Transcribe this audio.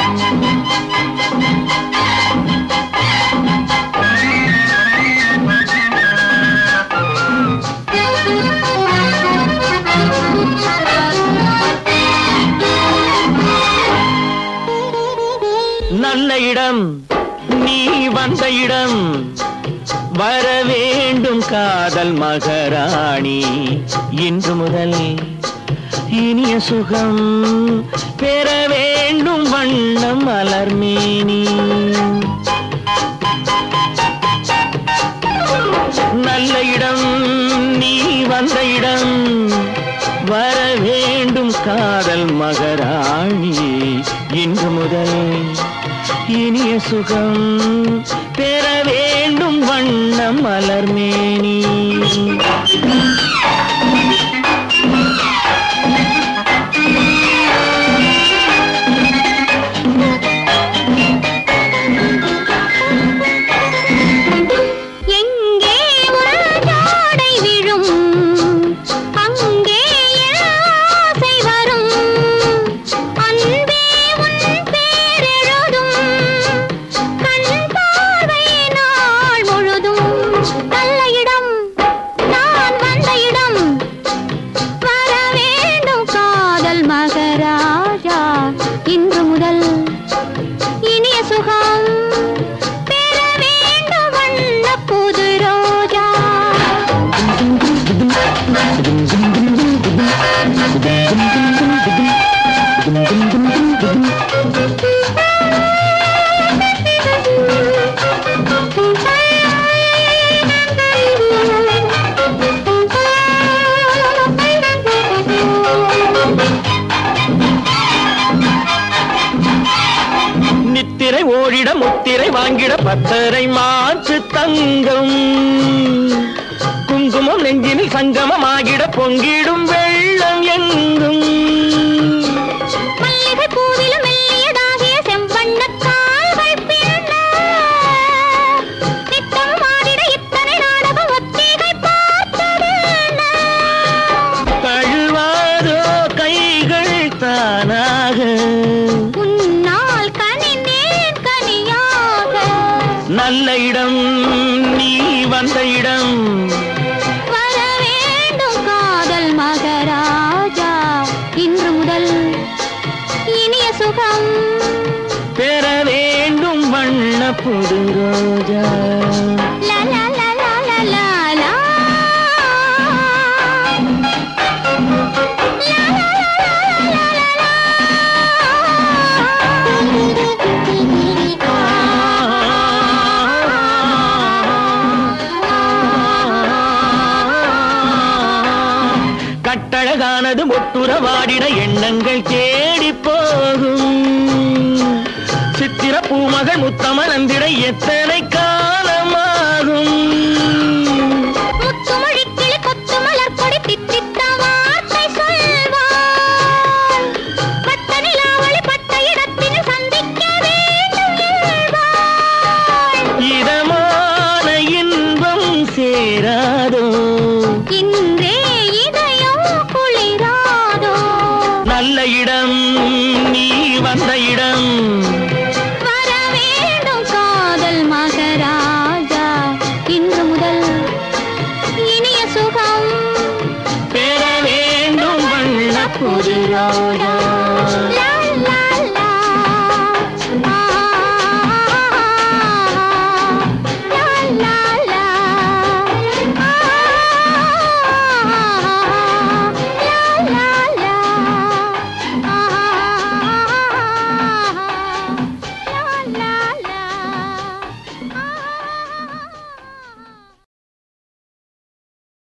நல்ல இடம் நீ வந்த இடம் வர வேண்டும் காதல் மகராணி இன்று முதல் இனிய சுகம் பெற வேண்டும் வண்ணம் மலர்மேனி நல்ல இடம் நீ வந்த இடம் வர வேண்டும் காதல் மகராணி இன்று முதல் இனிய சுகம் பெற வேண்டும் வண்ணம் மலர்மேனி எங்கே உன் ஜாடை விழும் அங்கே என் ஆசை வரும் அன்பே உன் பேரெழுதும் கண் பார்வை நாள் முழுதும் நல்ல இடம் நான் வந்த இடம் வர வேண்டும் காதல் மகராஜா இன்று முதல் இனிய சுகம் பெற வேண்டும் வண்ண புது ரோஜா நித்திரை ஓடிட முத்திரை வாங்கிட பத்தரை மாற்று தங்கம் குங்குமம் நெஞ்சினில் சங்கமமாகிட பொங்கிடும் வெள்ளம் எங்கும் மல்லிகை பூவிலும் மெல்லியதாகிய செம்பண்ணக் கால்கள் பின்ன. நித்தம் ஆடிட இத்தனை நாடகம் ஒத்திகை பார்த்ததென்ன? தழுவாதோ கைகள் தானாக உன்னால் கனிந்தேன் கனியாக. நல்ல இடம் நீ வந்த இடம் வர வேண்டும் காதல் மகராஜா. இன்று முதல் இனிய சுகம் பெற வேண்டும் வண்ண புது ரோஜா லா லா லா லா லா லா லா. கட்டழகானது முத்துறவாடிட எண்ணங்கள் தேடி போகும் சித்திர பூமகள் முத்தமலந்திட எத்தனை காலமாகும் முத்துமொழிக் கிளி கொத்து மலர் கொடி தித்தித்த வார்த்தை சொல்வாள். வட்ட நிலாவொளி பட்ட இடத்தினில் சந்திக்க வேண்டும் என்பாள். இதமான இன்பம் சேராதோ இன்றே இதயம் குளிராதோ நல்ல இடம் நீ வந்த இடம் வர வேண்டும் காதல் மகராஜா இன்று முதல் இனிய சுகம் பெற வேண்டும் வண்ண புது ரோஜா லா